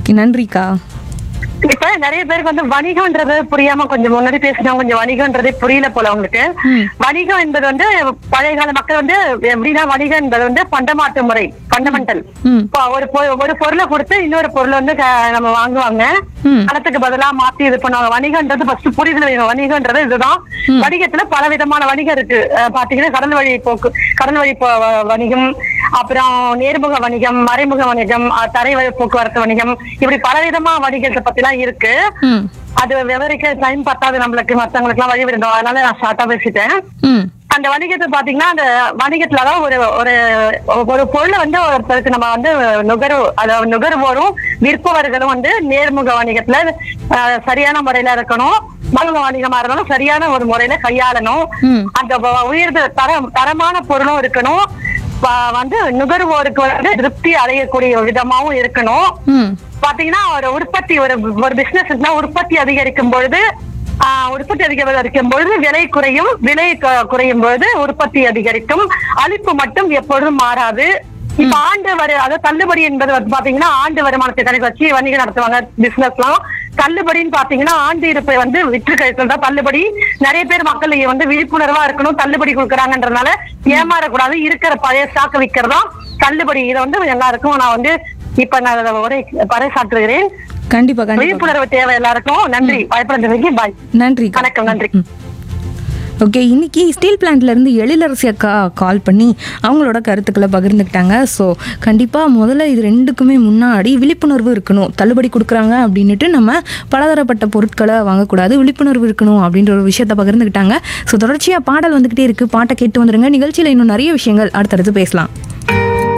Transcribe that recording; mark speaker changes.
Speaker 1: நன்றிக்கா
Speaker 2: இப்ப நிறைய பேருக்கு வந்து வணிகம்ன்றது புரியாம கொஞ்சம் முன்னாடி பேசினா கொஞ்சம் வணிகம்ன்றதே புரியல போல உங்களுக்கு
Speaker 1: ம்.
Speaker 2: வணிகம் என்பது வந்து பழைய கால மக்கள் வந்து எப்படின்னா வணிகம் என்பது வந்து பண்டமாற்று முறை ஃபண்டமெண்டல்
Speaker 1: ம்
Speaker 2: இப்போ ஒரு பொ- ஒரு பொருளை கொடுத்து இன்னொரு பொருளை வந்து க- நம்ம வாங்குவாங்க
Speaker 1: ம்.
Speaker 2: பணத்துக்கு பதிலா மாத்தி இது பண்ணுவாங்க வணிகம்ன்றது ஃபர்ஸ்ட் புரிதல் வேணும் வணிகம்ன்றது இதுதான் வணிகத்துல பல விதமான வணிகம் இருக்கு அஹ் பாத்தீங்கன்னா கடல் வழி போக்கு கடல் வழி போ- வ- வணிகம் அப்புறம் நேர்முக வணிகம் மறைமுக வணிகம் அஹ் தரை வழி போக்குவரத்து வணிகம் இப்படி பல விதமா வணிகத்தை பத்தி எல்லாம் இருக்கு
Speaker 1: ம்
Speaker 2: அது விவரிக்க டைம் பத்தாது நம்மளுக்கு மத்தவங்களுக்கு எல்லாம் வழி விருந்தோம் அதனால நான் ஷார்ட்டா பேசிட்டேன்
Speaker 1: ம்
Speaker 2: அந்த வணிகத்தை பாத்தீங்கன்னா அந்த வணிகத்துல தான் ஒரு ஒரு ஒரு பொருளை வந்து ஒருத்தருக்கு நம்ம வந்து நுகர் அதாவது நுகர்வோரும் விற்பவர்களும் வந்து நேர்முக வணிகத்துல அஹ், சரியான முறையில இருக்கணும் மறைமுக வணிகமா இருந்தாலும் சரியான ஒரு முறையில கையாளணும்
Speaker 1: ம்.
Speaker 2: அந்த வ- உயர்ந்த தரம் தரமான பொருளும் இருக்கணும் வ- வந்து நுகர்வோருக்கு வந்து திருப்தி அடையக்கூடிய விதமாவும் இருக்கணும்
Speaker 1: ம்
Speaker 2: பாத்தீங்கன்னா ஒரு உற்பத்தி ஒரு ஒரு பிசினஸ் உற்பத்தி அதிகரிக்கும் பொழுது ஆஹ், உற்பத்தி அதிகரிக்கும் பொழுது விலை குறையும் விலை கு- குறையும் பொழுது உற்பத்தி அதிகரிக்கும் அளிப்பு மட்டும் எப்பொழுதும் மாறாது இப்ப ஆண்டு வரு அதாவது தள்ளுபடி என்பது வந்து பாத்தீங்கன்னா ஆண்டு வருமானத்தை கணக்கு வச்சு வணிகம் நடத்துவாங்க பிசினஸ்லாம் தள்ளுபடின்னு பாத்தீங்கன்னா ஆண்டு இருப்பை வந்து விற்று கழித்தல் தான் தள்ளுபடி நிறைய பேர் மக்கள் வந்து விழிப்புணர்வா இருக்கணும் தள்ளுபடி கொடுக்குறாங்கன்றதுனால ஏமாறக்கூடாது இருக்கிற பழைய ஸ்டாக் விற்கிறதா தள்ளுபடி இதை வந்து எல்லாருக்கும் நான் வந்து இப்ப நான் அதை உரை பறைசாற்றுகிறேன்
Speaker 1: கண்டிப்பா கண்டிப்பா
Speaker 2: விழிப்புணர்வு தேவை எல்லாருக்கும் நன்றி பயப்படுறதுக்கு பாய்
Speaker 1: நன்றி
Speaker 2: வணக்கம் நன்றி
Speaker 1: ஓகே இன்னைக்கு ஸ்டீல் பிளான்ட்ல இருந்து எழிலரசி அக்கா கால் பண்ணி அவங்களோட கருத்துக்களை பகிர்ந்துக்கிட்டாங்க ஸோ கண்டிப்பாக முதல்ல இது ரெண்டுக்குமே முன்னாடி விழிப்புணர்வு இருக்கணும் தள்ளுபடி கொடுக்குறாங்க அப்படின்னுட்டு நம்ம பலதரப்பட்ட பொருட்களை வாங்கக்கூடாது விழிப்புணர்வு இருக்கணும் அப்படின்ற ஒரு விஷயத்த பகிர்ந்துக்கிட்டாங்க ஸோ தொடர்ச்சியாக பாடல் வந்துக்கிட்டே இருக்குது பாட்டை கேட்டு வந்துருங்க நிகழ்ச்சியில் இன்னும் நிறைய விஷயங்கள் அடுத்தடுத்து பேசலாம்